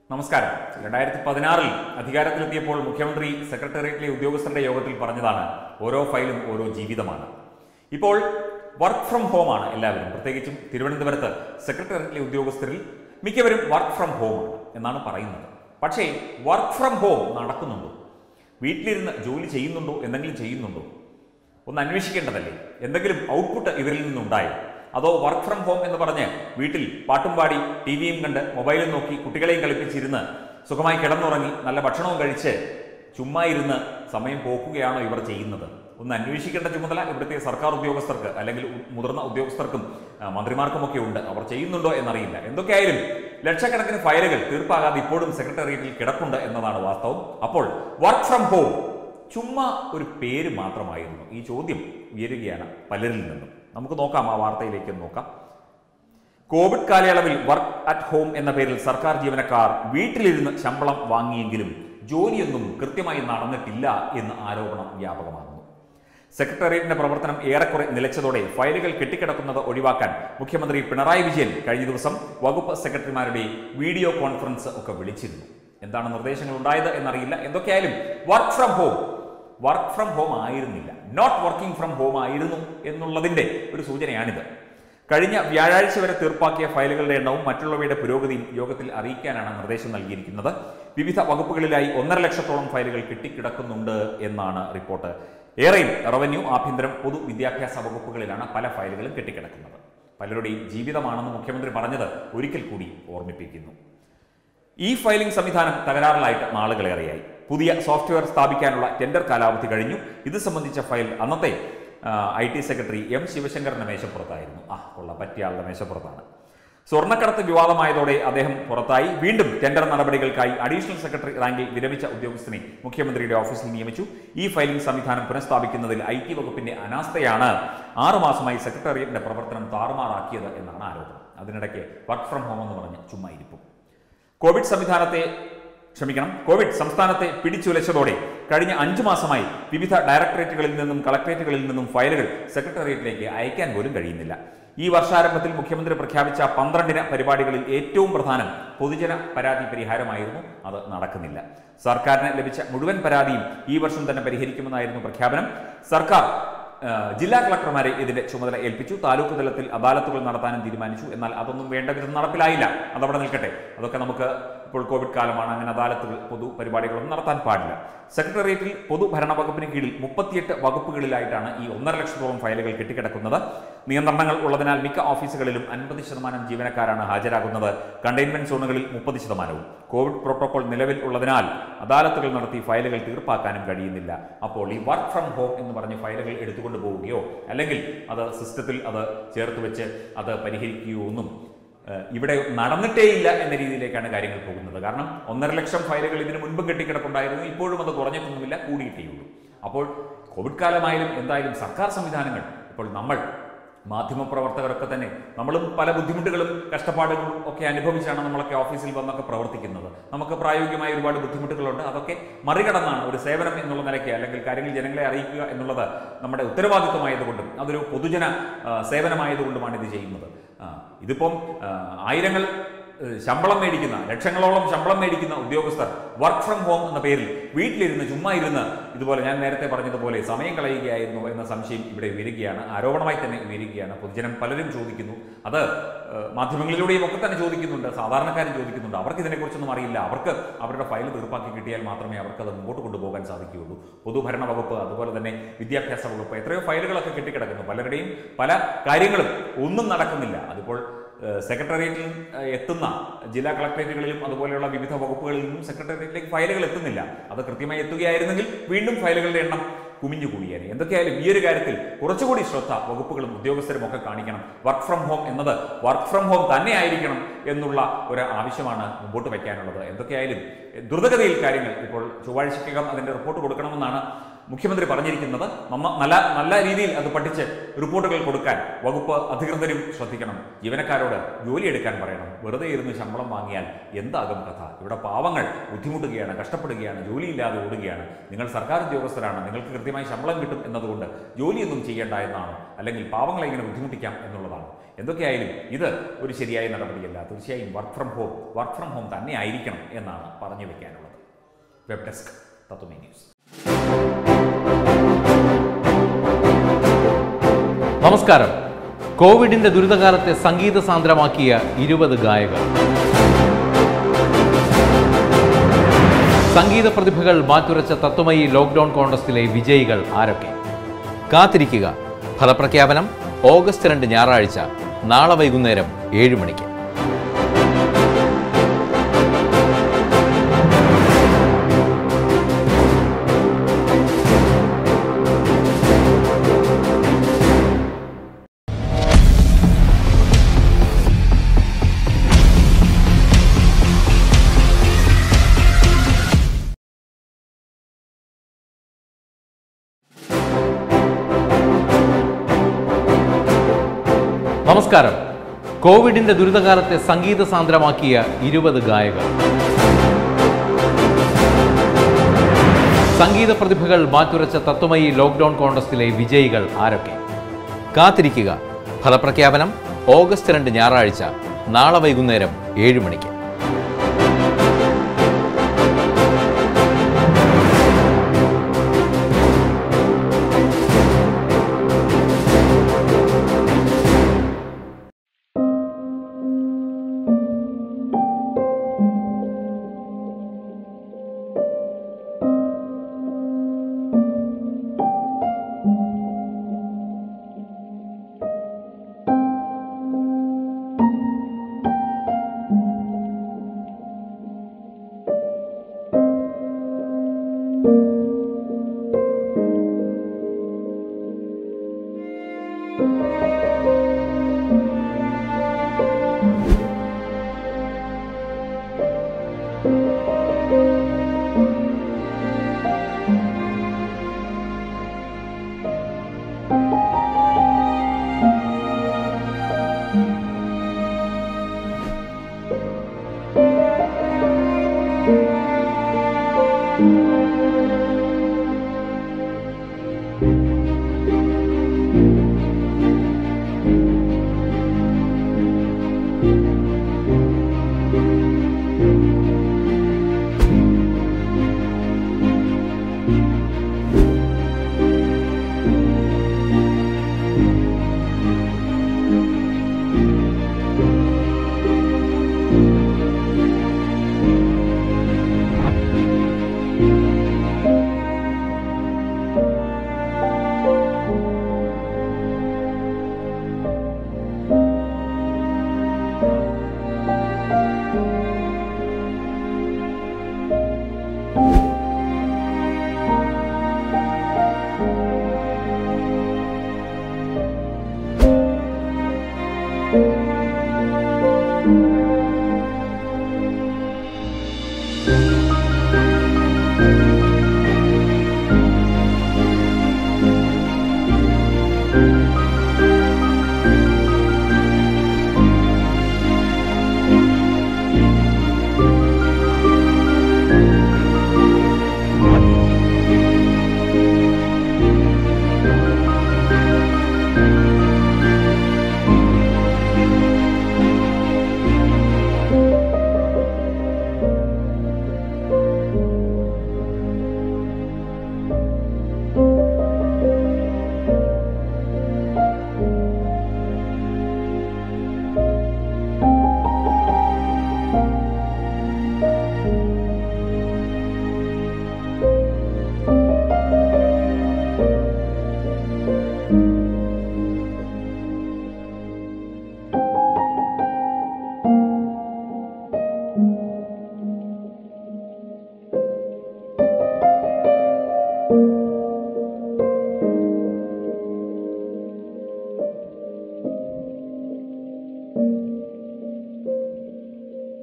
നമസ്കാരം രണ്ടായിരത്തി പതിനാറിൽ അധികാരത്തിലെത്തിയപ്പോൾ മുഖ്യമന്ത്രി സെക്രട്ടേറിയറ്റിലെ ഉദ്യോഗസ്ഥരുടെ യോഗത്തിൽ പറഞ്ഞതാണ് ഓരോ ഫയലും ഓരോ ജീവിതമാണ് ഇപ്പോൾ വർക്ക് ഫ്രം ഹോം ആണ് എല്ലാവരും പ്രത്യേകിച്ചും തിരുവനന്തപുരത്ത് സെക്രട്ടേറിയറ്റിലെ ഉദ്യോഗസ്ഥരിൽ മിക്കവരും വർക്ക് ഫ്രം ഹോം ആണ് എന്നാണ് പറയുന്നത് പക്ഷേ വർക്ക് ഫ്രം ഹോം നടക്കുന്നുണ്ടോ വീട്ടിലിരുന്ന് ജോലി ചെയ്യുന്നുണ്ടോ എന്തെങ്കിലും ചെയ്യുന്നുണ്ടോ ഒന്ന് അന്വേഷിക്കേണ്ടതല്ലേ എന്തെങ്കിലും ഔട്ട്പുട്ട് ഇവരിൽ നിന്നുണ്ടായോ അതോ വർക്ക് ഫ്രം ഹോം എന്ന് പറഞ്ഞ് വീട്ടിൽ പാട്ടും പാടി ടി വിയും കണ്ട് മൊബൈലും നോക്കി കുട്ടികളെയും കളിപ്പിച്ചിരുന്ന് സുഖമായി കിടന്നുറങ്ങി നല്ല ഭക്ഷണവും കഴിച്ച് ചുമ്മാ ഇരുന്ന് സമയം പോക്കുകയാണോ ഇവർ ചെയ്യുന്നത് ഒന്ന് അന്വേഷിക്കേണ്ട ചുമതല ഇവിടുത്തെ സർക്കാർ ഉദ്യോഗസ്ഥർക്ക് അല്ലെങ്കിൽ ഉ- മുതിർന്ന ഉദ്യോഗസ്ഥർക്കും ആ, മന്ത്രിമാർക്കുമൊക്കെ ഉണ്ട് അവർ ചെയ്യുന്നുണ്ടോ എന്നറിയില്ല എന്തൊക്കെയായാലും ലക്ഷക്കണക്കിന് ഫയലുകൾ തീർപ്പാകാതെ ഇപ്പോഴും സെക്രട്ടേറിയറ്റിൽ കിടപ്പുണ്ട് എന്നതാണ് വാസ്തവം അപ്പോൾ വർക്ക് ഫ്രം ഹോം ചുമ്മാ ഒരു പേര് മാത്രമായിരുന്നു ഈ ചോദ്യം ഉയരുകയാണ് പലരിൽ നിന്നും നമുക്ക് നോക്കാം ആ വാർത്തയിലേക്ക് ഒന്ന് നോക്കാം കോവിഡ് കാലയളവിൽ വർക്ക് അറ്റ് ഹോം എന്ന പേരിൽ സർക്കാർ ജീവനക്കാർ വീട്ടിലിരുന്ന് ശമ്പളം വാങ്ങിയെങ്കിലും ജോലിയൊന്നും കൃത്യമായി നടന്നിട്ടില്ല എന്ന് ആരോപണം വ്യാപകമാകുന്നു സെക്രട്ടേറിയറ്റിന്റെ പ്രവർത്തനം ഏറെക്കുറെ നിലച്ചതോടെ ഫയലുകൾ കെട്ടിക്കിടക്കുന്നത് ഒഴിവാക്കാൻ മുഖ്യമന്ത്രി പിണറായി വിജയൻ കഴിഞ്ഞ ദിവസം വകുപ്പ് സെക്രട്ടറിമാരുടെ വീഡിയോ കോൺഫറൻസ് ഒക്കെ വിളിച്ചിരുന്നു എന്താണ് നിർദ്ദേശങ്ങൾ ഉണ്ടായത് എന്നറിയില്ല എന്തൊക്കെയായാലും work from home work from home ആയിരുന്നില്ല നോട്ട് വർക്കിംഗ് ഫ്രം ഹോം ആയിരുന്നു എന്നുള്ളതിന്റെ ഒരു സൂചനയാണിത് കഴിഞ്ഞ വ്യാഴാഴ്ച വരെ തീർപ്പാക്കിയ ഫയലുകളുടെ എണ്ണവും മറ്റുള്ളവയുടെ പുരോഗതിയും യോഗത്തിൽ അറിയിക്കാനാണ് നിർദ്ദേശം നൽകിയിരിക്കുന്നത് വിവിധ വകുപ്പുകളിലായി ഒന്നര ലക്ഷത്തോളം ഫയലുകൾ കെട്ടിക്കിടക്കുന്നുണ്ട് എന്നാണ് റിപ്പോർട്ട് ഏറെയും റവന്യൂ ആഭ്യന്തരം പൊതുവിദ്യാഭ്യാസ വകുപ്പുകളിലാണ് പല ഫയലുകളും കെട്ടിക്കിടക്കുന്നത് പലരുടെയും ജീവിതമാണെന്ന് മുഖ്യമന്ത്രി പറഞ്ഞത് ഒരിക്കൽ കൂടി ഓർമ്മിപ്പിക്കുന്നു ഈ ഫയലിംഗ് സംവിധാനം തകരാറിലായിട്ട് നാളുകളേറെയായി പുതിയ സോഫ്റ്റ്വെയർ സ്ഥാപിക്കാനുള്ള ടെൻഡർ കാലാവധി കഴിഞ്ഞു ഇത് സംബന്ധിച്ച ഫയൽ അന്നത്തെ ഐ ടി സെക്രട്ടറി എം ശിവശങ്കറിന്റെ മേശപ്പുറത്തായിരുന്നു ആ കൊള്ള പറ്റിയ ആളുടെ മേശപ്പുറത്താണ് സ്വർണ്ണക്കടത്ത് വിവാദമായതോടെ അദ്ദേഹം പുറത്തായി വീണ്ടും ടെൻഡർ നടപടികൾക്കായി അഡീഷണൽ സെക്രട്ടറി റാങ്കിൽ വിരമിച്ച ഉദ്യോഗസ്ഥനെ മുഖ്യമന്ത്രിയുടെ ഓഫീസിൽ നിയമിച്ചു ഈ ഫയലിംഗ് സംവിധാനം പുനഃസ്ഥാപിക്കുന്നതിൽ ഐ ടി വകുപ്പിന്റെ അനാസ്ഥയാണ് ആറുമാസമായി സെക്രട്ടേറിയറ്റിന്റെ പ്രവർത്തനം താറുമാറാക്കിയത് എന്നാണ് ആരോപണം അതിനിടയ്ക്ക് വർക്ക് ഫ്രം ഹോം എന്ന് പറഞ്ഞ് ചുമ്മാ ഇരിപ്പും കോവിഡ് സംവിധാനത്തെ ക്ഷമിക്കണം കോവിഡ് സംസ്ഥാനത്തെ പിടിച്ചുലച്ചതോടെ കഴിഞ്ഞ അഞ്ചു മാസമായി വിവിധ ഡയറക്ടറേറ്റുകളിൽ നിന്നും കളക്ടറേറ്റുകളിൽ നിന്നും ഫയലുകൾ സെക്രട്ടേറിയറ്റിലേക്ക് അയക്കാൻ പോലും കഴിയുന്നില്ല ഈ വർഷാരംഭത്തിൽ മുഖ്യമന്ത്രി പ്രഖ്യാപിച്ച പന്ത്രണ്ടിന പരിപാടികളിൽ ഏറ്റവും പ്രധാനം പൊതുജന പരാതി പരിഹാരമായിരുന്നു അത് നടക്കുന്നില്ല സർക്കാരിന് ലഭിച്ച മുഴുവൻ പരാതിയും ഈ വർഷം തന്നെ പരിഹരിക്കുമെന്നായിരുന്നു പ്രഖ്യാപനം സർക്കാർ ആ, ജില്ലാ കളക്ടർമാരെ ഇതിന്റെ ചുമതല ഏൽപ്പിച്ചു താലൂക്ക് തലത്തിൽ അദാലത്തുകൾ നടത്താനും തീരുമാനിച്ചു എന്നാൽ അതൊന്നും വേണ്ട വിധം നടപ്പിലായില്ല അതവിടെ നിൽക്കട്ടെ അതൊക്കെ നമുക്ക് ഇപ്പോൾ കോവിഡ് കാലമാണ് അങ്ങനെ അദാലത്തുകൾ പൊതു പരിപാടികളൊന്നും നടത്താൻ പാടില്ല സെക്രട്ടേറിയറ്റിൽ പൊതുഭരണ വകുപ്പിന് കീഴിൽ മുപ്പത്തിയെട്ട് വകുപ്പുകളിലായിട്ടാണ് ഈ ഒന്നര ലക്ഷത്തോളം ഫയലുകൾ കെട്ടിക്കിടക്കുന്നത് നിയന്ത്രണങ്ങൾ ഉള്ളതിനാൽ മിക്ക ഓഫീസുകളിലും അൻപത് ശതമാനം ജീവനക്കാരാണ് ഹാജരാകുന്നത് കണ്ടെയ്ൻമെന്റ് സോണുകളിൽ മുപ്പത് ശതമാനവും കോവിഡ് പ്രോട്ടോകോൾ നിലവിൽ ഉള്ളതിനാൽ അദാലത്തുകൾ നടത്തി ഫയലുകൾ തീർപ്പാക്കാനും കഴിയുന്നില്ല അപ്പോൾ ഈ വർക്ക് ഫ്രം ഹോം എന്ന് പറഞ്ഞ് ഫയലുകൾ എടുത്തുകൊണ്ട് പോവുകയോ അല്ലെങ്കിൽ അത് സിസ്റ്റത്തിൽ അത് ചേർത്ത് വെച്ച് അത് പരിഹരിക്കുകയോ ഒന്നും ഏഹ്, ഇവിടെ നടന്നിട്ടേയില്ല എന്ന രീതിയിലേക്കാണ് കാര്യങ്ങൾ പോകുന്നത് കാരണം ഒന്നര ലക്ഷം ഫയലുകൾ ഇതിനു മുൻപ് കെട്ടിക്കിടപ്പുണ്ടായിരുന്നു ഇപ്പോഴും അത് കുറഞ്ഞിട്ടൊന്നുമില്ല കൂടിയിട്ടേയുള്ളൂ അപ്പോൾ കോവിഡ് കാലമായാലും എന്തായാലും സർക്കാർ സംവിധാനങ്ങൾ ഇപ്പോൾ നമ്മൾ മാധ്യമപ്രവർത്തകരൊക്കെ തന്നെ നമ്മളും പല ബുദ്ധിമുട്ടുകളും കഷ്ടപ്പാടുകളും ഒക്കെ അനുഭവിച്ചാണ് നമ്മളൊക്കെ ഓഫീസിൽ വന്നൊക്കെ പ്രവർത്തിക്കുന്നത് നമുക്ക് പ്രായോഗികമായ ഒരുപാട് ബുദ്ധിമുട്ടുകളുണ്ട് അതൊക്കെ മറികടന്നാണ് ഒരു സേവനം എന്നുള്ള നിലയ്ക്ക് അല്ലെങ്കിൽ കാര്യങ്ങൾ ജനങ്ങളെ അറിയിക്കുക എന്നുള്ളത് നമ്മുടെ ഉത്തരവാദിത്വമായതുകൊണ്ടും അതൊരു പൊതുജന ആ, സേവനമായതുകൊണ്ടുമാണ് ഇത് ചെയ്യുന്നത് ആ, ഇതിപ്പം ആ, ആയിരങ്ങൾ ഏഹ് ശമ്പളം മേടിക്കുന്ന ലക്ഷങ്ങളോളം ശമ്പളം മേടിക്കുന്ന ഉദ്യോഗസ്ഥർ വർക്ക് ഫ്രം ഹോം എന്ന പേരിൽ വീട്ടിലിരുന്ന് ചുമ്മാ ഇരുന്ന് ഇതുപോലെ ഞാൻ നേരത്തെ പറഞ്ഞതുപോലെ സമയം കളയുകയായിരുന്നു എന്ന സംശയം ഇവിടെ ഉയരുകയാണ് ആരോപണമായി തന്നെ ഉയരുകയാണ് പൊതുജനം പലരും ചോദിക്കുന്നു അത് ഏഹ് മാധ്യമങ്ങളിലൂടെയും ഒക്കെ തന്നെ ചോദിക്കുന്നുണ്ട് സാധാരണക്കാരും ചോദിക്കുന്നുണ്ട് അവർക്ക് ഇതിനെക്കുറിച്ചൊന്നും അറിയില്ല അവർക്ക് അവരുടെ ഫയൽ തീർപ്പാക്കി കിട്ടിയാൽ മാത്രമേ അവർക്ക് അത് മുമ്പോട്ട് കൊണ്ടുപോകാൻ സാധിക്കുകയുള്ളൂ പൊതുഭരണ വകുപ്പ് അതുപോലെ തന്നെ വിദ്യാഭ്യാസ വകുപ്പ് എത്രയോ ഫയലുകളൊക്കെ കെട്ടിക്കിടക്കുന്നു പലരുടെയും പല കാര്യങ്ങളും ഒന്നും നടക്കുന്നില്ല അതിപ്പോൾ ഏഹ് സെക്രട്ടേറിയറ്റിൽ ഏഹ് എത്തുന്ന ജില്ലാ കളക്ടറേറ്റുകളിലും അതുപോലെയുള്ള വിവിധ വകുപ്പുകളിൽ നിന്നും സെക്രട്ടേറിയറ്റിലേക്ക് ഫയലുകൾ എത്തുന്നില്ല അത് കൃത്യമായി എത്തുകയായിരുന്നെങ്കിൽ വീണ്ടും ഫയലുകളുടെ എണ്ണം കുമിഞ്ഞു കൂടിയേനെ എന്തൊക്കെയായാലും ഈ ഒരു കാര്യത്തിൽ കുറച്ചുകൂടി ശ്രദ്ധ വകുപ്പുകളും ഉദ്യോഗസ്ഥരും ഒക്കെ കാണിക്കണം വർക്ക് ഫ്രം ഹോം എന്നത് വർക്ക് ഫ്രം ഹോം തന്നെ ആയിരിക്കണം എന്നുള്ള ഒരു ആവശ്യമാണ് മുമ്പോട്ട് വയ്ക്കാനുള്ളത് എന്തൊക്കെയായാലും എഹ് ദ്രുതഗതിയിൽ കാര്യങ്ങൾ ഇപ്പോൾ ചൊവ്വാഴ്ചക്കകം അതിന്റെ റിപ്പോർട്ട് കൊടുക്കണമെന്നാണ് മുഖ്യമന്ത്രി പറഞ്ഞിരിക്കുന്നത് നന്ന- നല്ല നല്ല രീതിയിൽ അത് പഠിച്ച് റിപ്പോർട്ടുകൾ കൊടുക്കാൻ വകുപ്പ് അധികൃതരും ശ്രദ്ധിക്കണം ജീവനക്കാരോട് ജോലിയെടുക്കാൻ പറയണം വെറുതെ ഇരുന്ന് ശമ്പളം വാങ്ങിയാൽ എന്താകും കഥ ഇവിടെ പാവങ്ങൾ ബുദ്ധിമുട്ടുകയാണ് കഷ്ടപ്പെടുകയാണ് ജോലിയില്ലാതെ ഓടുകയാണ് നിങ്ങൾ സർക്കാർ ഉദ്യോഗസ്ഥരാണ് നിങ്ങൾക്ക് കൃത്യമായി ശമ്പളം കിട്ടും എന്നതുകൊണ്ട് ജോലിയൊന്നും ചെയ്യേണ്ട എന്നാണ് അല്ലെങ്കിൽ പാവങ്ങളെ ഇങ്ങനെ ബുദ്ധിമുട്ടിക്കാം എന്നുള്ളതാണ് എന്തൊക്കെയായാലും ഇത് ഒരു ശരിയായ നടപടിയല്ല തീർച്ചയായും work from home work from home തന്നെ ആയിരിക്കണം എന്നാണ് പറഞ്ഞു വെക്കാനുള്ളത് വെബ് ഡെസ്ക് തത്വമേ ന്യൂസ് നമസ്കാരം കോവിഡിന്റെ ദുരിതകാലത്തെ സംഗീത സാന്ദ്രമാക്കിയ ഇരുപത് ഗായകർ സംഗീത പ്രതിഭകൾ മാറ്റുരച്ച തത്വമയി ലോക്ക്ഡൌൺ കോൺടസ്റ്റിലെ വിജയികൾ ആരൊക്കെ കാത്തിരിക്കുക ഫലപ്രഖ്യാപനം ഓഗസ്റ്റ് രണ്ട് ഞായറാഴ്ച നാളെ വൈകുന്നേരം ഏഴ് മണിക്ക് നമസ്കാരം കോവിഡിന്റെ ദുരിതകാലത്തെ സംഗീത സാന്ദ്രമാക്കിയ ഇരുപത് ഗായകർ സംഗീത പ്രതിഭകൾ മാറ്റുരച്ച തത്വമയി ലോക്ക്ഡൌൺ കോൺടസ്റ്റിലെ വിജയികൾ ആരൊക്കെ കാത്തിരിക്കുക ഫലപ്രഖ്യാപനം ഓഗസ്റ്റ് രണ്ട് ഞായറാഴ്ച നാളെ വൈകുന്നേരം ഏഴ് മണിക്ക്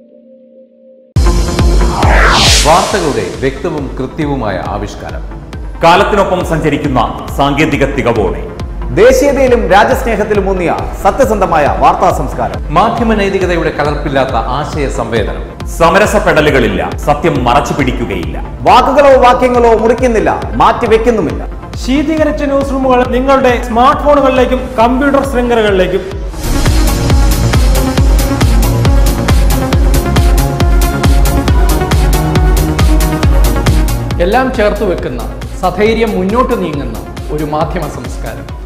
വാർത്തകളുടെ വ്യക്തവും കൃത്യവുമായ ആവിഷ്കാരം കാലത്തിനൊപ്പം സഞ്ചരിക്കുന്ന സാങ്കേതിക തികവോടെ ദേശീയതയിലും രാജ്യസ്നേഹത്തിലും ഊന്നിയ സത്യസന്ധമായ വാർത്താ സംസ്കാരം മാധ്യമ നൈതികതയുടെ കലർപ്പില്ലാത്ത ആശയ സംവേദനം സമരസപ്പെടലുകളില്ല സത്യം മറച്ചു പിടിക്കുകയില്ല വാക്കുകളോ വാക്യങ്ങളോ മുറിക്കുന്നില്ല മാറ്റിവെക്കുന്നുമില്ല ശീതീകരിച്ച ന്യൂസ് റൂമുകൾ നിങ്ങളുടെ സ്മാർട്ട് ഫോണുകളിലേക്കും കമ്പ്യൂട്ടർ ശൃംഖലകളിലേക്കും എല്ലാം ചേർത്ത് വെക്കുന്ന സധൈര്യം മുന്നോട്ട് നീങ്ങുന്ന ഒരു മാധ്യമ സംസ്കാരം